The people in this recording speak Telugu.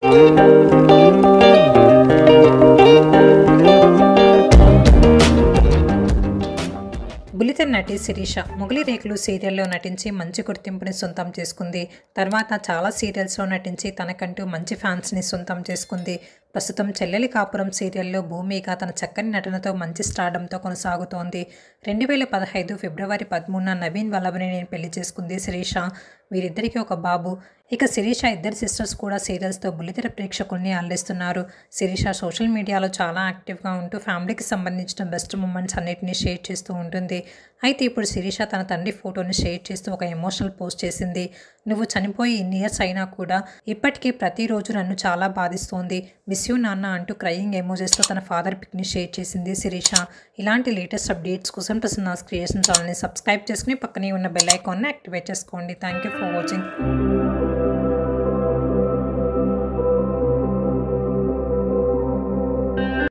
బులితెర నటి శిరీష మొగలి రేకులు సీరియల్లో నటించి మంచి గుర్తింపుని సొంతం చేసుకుంది తర్వాత చాలా సీరియల్స్లో నటించి తనకంటూ మంచి ఫ్యాన్స్ని సొంతం చేసుకుంది ప్రస్తుతం చెల్లెలి కాపురం సీరియల్లో భూమిక తన చక్కని నటనతో మంచి స్టార్డంతో కొనసాగుతోంది రెండు వేల పదహైదు ఫిబ్రవరి పదమూడున నవీన్ వల్లభని నేను పెళ్లి చేసుకుంది శిరీష వీరిద్దరికీ ఒక బాబు ఇక శిరీష ఇద్దరు సిస్టర్స్ కూడా సీరియల్స్తో బుల్లితెర ప్రేక్షకుల్ని అల్లిస్తున్నారు శిరీష సోషల్ మీడియాలో చాలా యాక్టివ్గా ఉంటూ ఫ్యామిలీకి సంబంధించిన బెస్ట్ మూమెంట్స్ అన్నిటిని షేర్ చేస్తూ ఉంటుంది అయితే ఇప్పుడు శిరీష తన తండ్రి ఫోటోని షేర్ చేస్తూ ఒక ఎమోషనల్ పోస్ట్ చేసింది నువ్వు చనిపోయి ఇన్ని ఇయర్స్ అయినా కూడా ఇప్పటికీ ప్రతిరోజు నన్ను చాలా బాధిస్తోంది మిస్ యూ నాన్న అంటూ క్రయింగ్ ఎమోజెస్తో తన ఫాదర్ పిక్ని షేర్ చేసింది శిరీష ఇలాంటి లేటెస్ట్ అప్డేట్స్ కోసం ప్రసన్నాస్ క్రియేషన్ ఛానల్ని సబ్స్క్రైబ్ చేసుకుని పక్కనే ఉన్న బెల్ ఐకాన్ని యాక్టివేట్ చేసుకోండి థ్యాంక్ యూ ఫర్ వాచింగ్